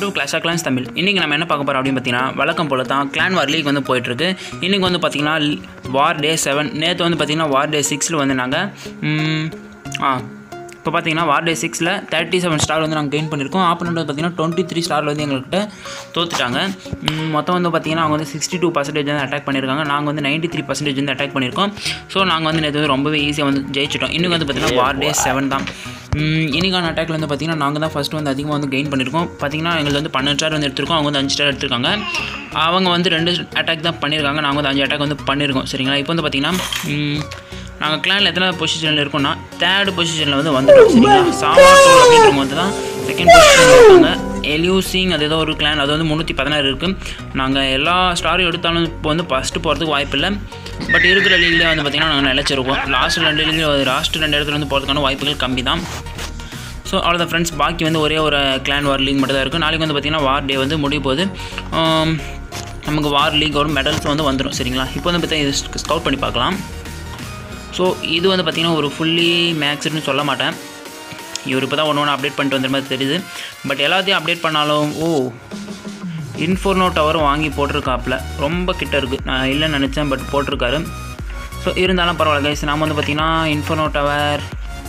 To Clash of Clans Tamil இன்றைக்கி நம்ம என்ன பார்க்க போகிறோம் அப்படின்னு பார்த்தீங்கன்னா வழக்கம் போல தான் கிளான் வார் லீக் வந்து போயிட்டுருக்கு இன்றைக்கி வந்து பார்த்தீங்கன்னா வார் டே செவன் நேற்று வந்து பார்த்தீங்கன்னா வார் டே சிக்ஸில் வந்து நாங்கள் ஆ இப்போ பார்த்தீங்கன்னா வார் டே சிக்ஸில் தேர்ட்டி செவன் ஸ்டார் வந்து நாங்கள் கெயின் பண்ணியிருக்கோம் ஆப்போனண்ட் வந்து பார்த்தீங்கன்னா டுவெண்ட்டி த்ரீ ஸ்டார் வந்து எங்கள்கிட்ட தோத்துட்டாங்க ம், மொத்தம் வந்து பார்த்தீங்கன்னா அவங்க வந்து சிக்ஸ்டி டூ பர்சன்டேஜ் வந்து அட்டாக் பண்ணியிருக்காங்க நாங்கள் வந்து நைன்ட்டி த்ரீ பர்சன்டேஜ் வந்து அட்டாக் பண்ணியிருக்கோம் ஸோ நாங்கள் வந்து நேற்று வந்து ரொம்பவே ஈஸியாக வந்து ஜெயிச்சிட்டோம் இன்னும் வந்து பார்த்தீங்கன்னா வார் டே செவன் தான் ம், இன்னைக்கான அட்டாக்ல வந்து பார்த்தீங்கன்னா நாங்கள் தான் ஃபஸ்ட்டு வந்து அதிகமாக வந்து கெயின் பண்ணியிருக்கோம் பார்த்தீங்கன்னா எங்களுக்கு வந்து பன்னெண்டு ஸ்டார் வந்து எடுத்திருக்கோம் அவங்க வந்து அஞ்சு ஸ்டார் எடுத்திருக்காங்க அவங்க வந்து ரெண்டு அட்டாக் தான் பண்ணியிருக்காங்க நாங்கள் வந்து அஞ்சு அட்டாக் வந்து பண்ணியிருக்கோம் சரிங்களா இப்போ வந்து பார்த்தீங்கன்னா ம், நாங்கள் கிளானில் எத்தனை பொசிஷனில் இருக்கோம்னா தேர்ட் பொசிஷனில் வந்து வந்துட்டோம் சரிங்களா சாவாட்டோல் அப்படின்றவங்க வந்து தான் செகண்ட் பொசிஷனில் இருக்காங்க எலியூசிங் அது ஏதோ ஒரு கிளான் அது வந்து முந்நூற்றி பதினாறு இருக்குது நாங்கள் எல்லா ஸ்டாரும் எடுத்தாலும் இப்போ வந்து ஃபஸ்ட்டு போகிறதுக்கு வாய்ப்பு இல்லை பட் இருக்கிற லீக்லேயே வந்து பார்த்திங்கன்னா நாங்கள் நிலச்சிருக்கோம் லாஸ்ட் ரெண்டு லீக்லேயும் லாஸ்ட் ரெண்டு இடத்துல வந்து போகிறதுக்கான வாய்ப்புகள் கம்மி தான் ஸோ அவ்வளோதான் ஃப்ரெண்ட்ஸ் பாக்கி வந்து ஒரே ஒரு கிளான் வார் லீக் மட்டும் தான் இருக்குது நாளைக்கு வந்து பார்த்திங்கன்னா வார் டே வந்து முடிய போகுது ஆம், நமக்கு வார் லீக் ஒரு மெடல்ஸ் வந்து வந்துடும் சரிங்களா இப்போ வந்து பார்த்தீங்கன்னா ஸ்கவுட் பண்ணி பார்க்கலாம் ஸோ இது வந்து பார்த்திங்கன்னா ஒரு ஃபுல்லி மேக்ஸ்னு சொல்ல மாட்டேன் இவர் இப்போ தான் ஒன்று ஒன்று அப்டேட் பண்ணிட்டு வந்த மாதிரி தெரியுது பட் எல்லாத்தையும் அப்டேட் பண்ணாலும் ஓ இன்ஃபோர்னோ டவரும் வாங்கி போட்டிருக்காப்புல ரொம்ப கிட்ட இருக்குது நான் இல்லைன்னு நினச்சேன் பட் போட்டிருக்காரு ஸோ இருந்தாலும் பரவாயில்ல கைஸ் நாம் வந்து பார்த்திங்கன்னா இன்ஃபோர்னோ டவர்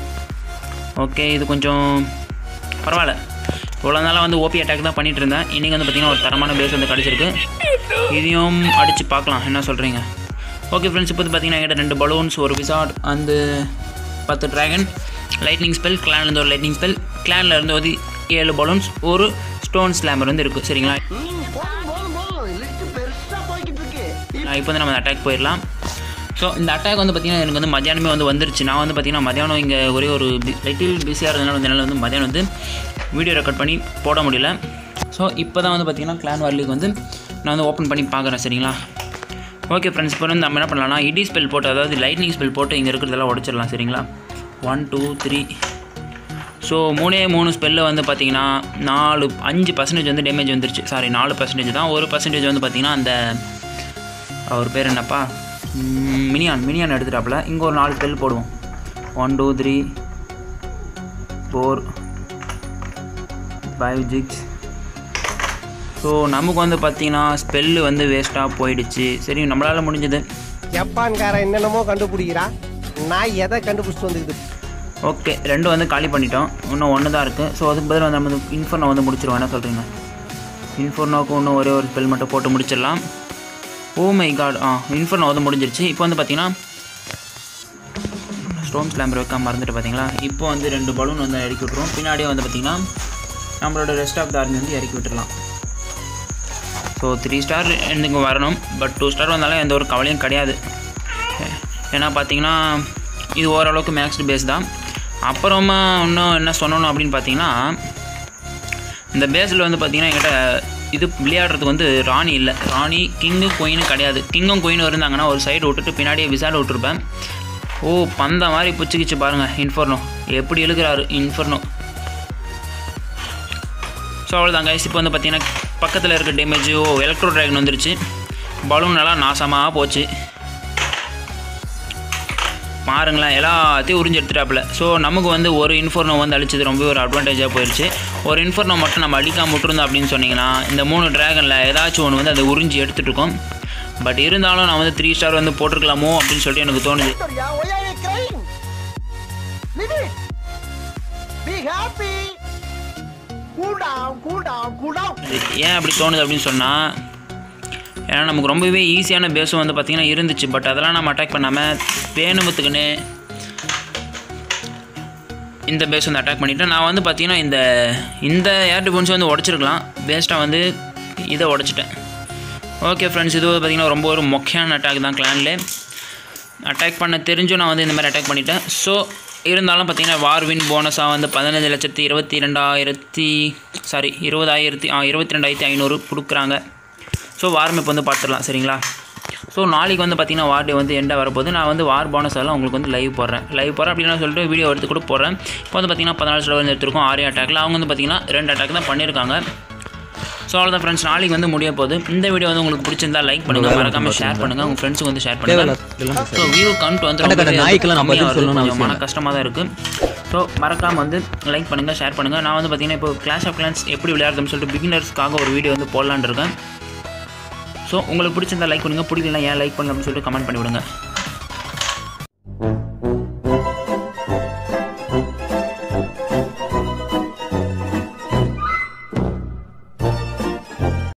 ஓகே இது கொஞ்சம் பரவாயில்ல இவ்வளோ நாளாக வந்து ஓபி அட்டாக் தான் பண்ணிட்டு இருந்தேன் இன்றைக்கி வந்து பார்த்திங்கன்னா ஒரு தரமான பேஸ் வந்து கிடச்சிருக்கு இதையும் அடித்து பார்க்கலாம் என்ன சொல்கிறீங்க ஓகே ஃப்ரெண்ட்ஸ் இப்போ வந்து பார்த்தீங்கன்னா என்கிட்ட ரெண்டு பலூன்ஸ் ஒரு விசார்ட் அந்த பத்து ட்ராகன் லைட்னிங் ஸ்பெல் கிளான்லேருந்து ஒரு லைட்னிங் ஸ்பெல் கிளானில் இருந்து ஒரு ஏழு பலூன்ஸ் ஒரு ஸ்டோன் ஸ்லாமர் வந்து இருக்குது சரிங்களா போதும் போதும் லிஸ்ட் பெருசா போய்கிட்டு இருக்கு நான் இப்போ வந்து நம்ம அட்டாக் போயிடலாம் ஸோ இந்த அட்டாக் வந்து பார்த்திங்கன்னா எனக்கு வந்து மத்தியானமே வந்து வந்துருச்சு நான் வந்து பார்த்திங்கன்னா மத்தியானம் இங்கே ஒரே ஒரு லிட்டில் பிஸியாக இருந்தனால வந்து என்னால் வந்து மத்தியானம் வந்து வீடியோ ரெக்கார்ட் பண்ணி போட முடியல ஸோ இப்போ தான் வந்து பார்த்திங்கன்னா கிளான் வார்லிக்கு வந்து நான் வந்து ஓப்பன் பண்ணி பார்க்குறேன் சரிங்களா ஓகே ஃப்ரெண்ட்ஸ் இப்போ வந்து நம்ம என்ன பண்ணலாம்னா இடி ஸ்பெல் போட்டு அதாவது லைட்னிங் ஸ்பெல் போட்டு இங்கே இருக்கிறதெல்லாம் உடச்சிடலாம் சரிங்களா ஒன் டூ த்ரீ ஸோ மூணே மூணு ஸ்பெல்லில் வந்து பார்த்தீங்கன்னா நாலு அஞ்சு பர்சன்டேஜ் வந்து டேமேஜ் வந்துருச்சு சாரி நாலு பர்சன்டேஜ் தான் ஒரு பர்சன்டேஜ் வந்து பார்த்தீங்கன்னா அந்த அவர் பேர் என்னப்பா ம், மினியான் மினியான் எடுத்துட்டாப்புல இங்கே ஒரு நாலு ஸ்பெல் போடுவோம் one two three four five six so நமக்கு வந்து பார்த்தீங்கன்னா ஸ்பெல்லு வந்து வேஸ்ட்டாக போயிடுச்சு சரி நம்மளால் முடிஞ்சது ஜப்பான்காரன் என்னென்னமோ கண்டுபிடிக்கிறான் நான் எதை கண்டுபிடிச்சிட்டு வந்துக்குது ஓகே ரெண்டு வந்து காலி பண்ணிட்டோம் இன்னும் ஒன்று தான் இருக்குது ஸோ அதுக்கு பதில் வந்து நம்ம வந்து இன்ஃபர்னோ வந்து முடிச்சிருவோம் என்ன சொல்கிறீங்க இன்ஃபர்னோக்கு இன்னும் ஒரே ஒரு ஸ்பெல் மட்டும் போட்டு முடிச்சிடலாம் ஓ மை காட் ஆ இன்ஃபர்னோ வந்து முடிஞ்சிருச்சு இப்போ வந்து பார்த்தீங்கன்னா ஸ்டோன் ஸ்லாம்பர் வைக்காம மறந்துட்டு பார்த்தீங்களா இப்போ வந்து ரெண்டு பலூன் வந்து இறக்கி விட்ருவோம் பின்னாடியே வந்து பார்த்தீங்கன்னா நம்மளோட ரெஸ்ட் ஆஃப் த ஆர்மி வந்து இறக்கி விட்டுடலாம் ஸோ த்ரீ ஸ்டார் எனக்கு வரணும் பட் டூ ஸ்டார் வந்தாலும் எந்த ஒரு கவலையும் கிடையாது ஏன்னா பார்த்தீங்கன்னா இது ஓரளவுக்கு மேக்ஸ்டு பேஸ் தான் அப்புறமா இன்னும் என்ன சொல்லணும் அப்படின்னு பார்த்தீங்கன்னா இந்த பேஸில் வந்து பார்த்தீங்கன்னா என்கிட்ட இது விளையாடுறதுக்கு வந்து ராணி இல்லை ராணி கிங்கு குயினும் கிடையாது கிங்கும் குயினும் இருந்தாங்கன்னா ஒரு சைடு விட்டுட்டு பின்னாடியே விசாடு விட்டுருப்பேன் ஓ பந்த மாதிரி புச்சிக்கிச்சு பாருங்கள் இன்ஃபர்னோ எப்படி இழுக்கிறாரு இன்ஃபர்னோ ஸோ அவ்வளோதான் கைஸ் இப்போ வந்து பார்த்தீங்கன்னா பக்கத்தில் இருக்க டேமேஜ் ஓ எலக்ட்ரோ ட்ராகன் வந்துருச்சு பலூன் எல்லாம் நாசமாக போச்சு பாருங்களேன் எல்லாத்தையும் உறிஞ்சு எடுத்துட்டாப்புல ஸோ நமக்கு வந்து ஒரு இன்ஃபோர்னோ வந்து அழிச்சது ரொம்ப ஒரு அட்வான்டேஜாக போயிடுச்சு ஒரு இன்ஃபோர்னோ மட்டும் நம்ம அடிக்காம விட்டுருந்தோம் அப்படின்னு சொன்னீங்கன்னா இந்த மூணு ட்ராகனில் ஏதாச்சும் ஒன்று வந்து அதை உறிஞ்சி எடுத்துட்டு இருக்கோம் பட் இருந்தாலும் நான் வந்து த்ரீ ஸ்டார் வந்து போட்டிருக்கலாமோ அப்படின்னு சொல்லிட்டு எனக்கு தோணுது Victoria, why are you crying? Leave it. Be happy. Cool down, cool down, cool down. ஏன் அப்படி தோணுது அப்படின்னு சொன்னால் ஏன்னா நமக்கு ரொம்பவே ஈஸியான பேஸும் வந்து பார்த்திங்கன்னா இருந்துச்சு பட் அதெல்லாம் நம்ம அட்டாக் பண்ணாமல் வேணுமத்துக்குன்னு இந்த பேஸ் வந்து அட்டாக் பண்ணிவிட்டேன் நான் வந்து பார்த்தீங்கன்னா இந்த இந்த ஏர் டிஃபென்ஸ் வந்து உடச்சிருக்கலாம் வேஸ்ட்டாக வந்து இதை உடச்சிட்டேன் ஓகே ஃப்ரெண்ட்ஸ் இது வந்து பார்த்திங்கன்னா ரொம்ப ஒரு மொக்கையான அட்டாக் தான் கிளான்லே அட்டாக் பண்ண தெரிஞ்சும் நான் வந்து இந்த மாதிரி அட்டாக் பண்ணிட்டேன் ஸோ இருந்தாலும் பார்த்தீங்கன்னா வார்வின் போனஸாக வந்து பதினஞ்சு லட்சத்தி இருபத்தி ரெண்டாயிரத்தி சாரி இருபதாயிரத்தி ஆ இருபத்தி ரெண்டாயிரத்தி ஐநூறு கொடுக்குறாங்க ஸோ வார் மேப் வந்து பார்த்துடலாம் சரிங்களா ஸோ நாளைக்கு வந்து பார்த்தீங்கன்னா வார் டே வந்து எண்டாக வரப்போது நான் வந்து வார் போனஸ் எல்லாம் உங்களுக்கு வந்து லைவ் போடுறேன் லைவ் போடுறேன் அப்படின்னு சொல்லிட்டு வீடியோ எடுத்து கூட போடுறேன் இப்போ வந்து பார்த்தீங்கன்னா பதினாலு ஸ்டோர் வந்து எடுத்திருக்கோம் ஆரே அட்டாக்ல அவங்க வந்து பார்த்தீங்கன்னா ரெண்டு அட்டாக் தான் பண்ணியிருக்காங்க ஸோ அவ்வளோதான் ஃப்ரெண்ட்ஸ் நாளைக்கு வந்து முடிய போகுது இந்த வீடியோ வந்து உங்களுக்கு பிடிச்சிருந்தா லைக் பண்ணுங்க மறக்காம ஷேர் பண்ணுங்க உங்க ஃப்ரெண்ட்ஸுக்கு வந்து ஷேர் பண்ணுங்க ஸோ வியூ கவுண்ட் வந்து கண்ட கண்ட ரொம்பவே நாய்க்கெல்லாம் நான் பதில் கம்மியா வருது. சொல்லணும்னு கொஞ்சம் அவசியம் மன கஷ்டமாக தான் இருக்குது ஸோ மறக்காமல் வந்து லைக் பண்ணுங்கள் ஷேர் பண்ணுங்கள் நான் வந்து பார்த்தீங்கன்னா இப்போ கிளாஷ் ஆஃப் கிளான்ஸ் எப்படி விளையாடுறதுன்னு சொல்லிட்டு பிகினர்ஸ்க்காக ஒரு வீடியோ வந்து போடலான்னு இருக்கேன் ஸோ உங்களுக்கு பிடிச்சிருந்தா லைக் பண்ணுங்கள் பிடிக்கலனா ஏன் லைக் பண்ணல அப்படின்னு சொல்லிட்டு கமெண்ட் பண்ணி விடுங்க